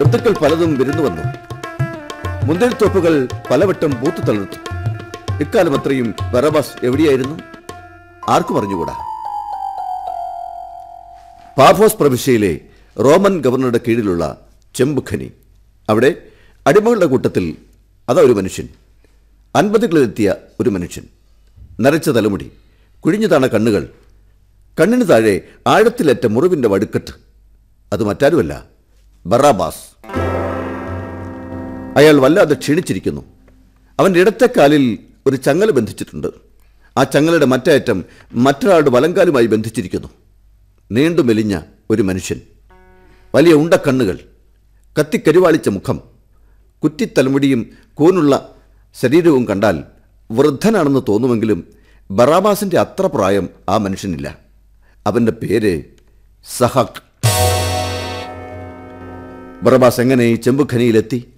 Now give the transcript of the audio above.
ഋതുക്കൾ പലതും വിരുന്നു വന്നു മുന്തിരിത്തോപ്പുകൾ പലവട്ടം പൂത്തു തളർത്തു ഇക്കാലം അത്രയും ബറബാസ് എവിടെയായിരുന്നു ആർക്കും അറിഞ്ഞുകൂടാ പാഫോസ് പ്രവിശ്യയിലെ റോമൻ ഗവർണറുടെ കീഴിലുള്ള ചെമ്പുഖനി അവിടെ അടിമകളുടെ കൂട്ടത്തിൽ അതാ ഒരു മനുഷ്യൻ അൻപതുകളിലെത്തിയ ഒരു മനുഷ്യൻ നരച്ച തലമുടി കുഴിഞ്ഞു താണ കണ്ണുകൾ കണ്ണിന് താഴെ ആഴത്തിലേറ്റ മുറിവിന്റെ വടുക്കെട്ട് അത് മറ്റാരുമല്ല ബറാബാസ് അയാൾ വല്ലാതെ ക്ഷീണിച്ചിരിക്കുന്നു അവൻ്റെ ഇടത്തെ കാലിൽ ഒരു ചങ്ങല ബന്ധിച്ചിട്ടുണ്ട് ആ ചങ്ങലയുടെ മറ്റേ അറ്റം മറ്റൊരാളുടെ വലങ്കാലുമായി ബന്ധിച്ചിരിക്കുന്നു നീണ്ടു മെലിഞ്ഞ ഒരു മനുഷ്യൻ വലിയ ഉണ്ടക്കണ്ണുകൾ കത്തിക്കരുവാളിച്ച മുഖം കുറ്റിത്തലമുടിയും കൂനുള്ള ശരീരവും കണ്ടാൽ വൃദ്ധനാണെന്ന് തോന്നുമെങ്കിലും ബറാബാസിന്റെ അത്ര പ്രായം ആ മനുഷ്യനില്ല അവന്റെ പേര് സഹക് ബറബാസ് എങ്ങനെ ഈ ചെമ്പുഖനിയിലെത്തി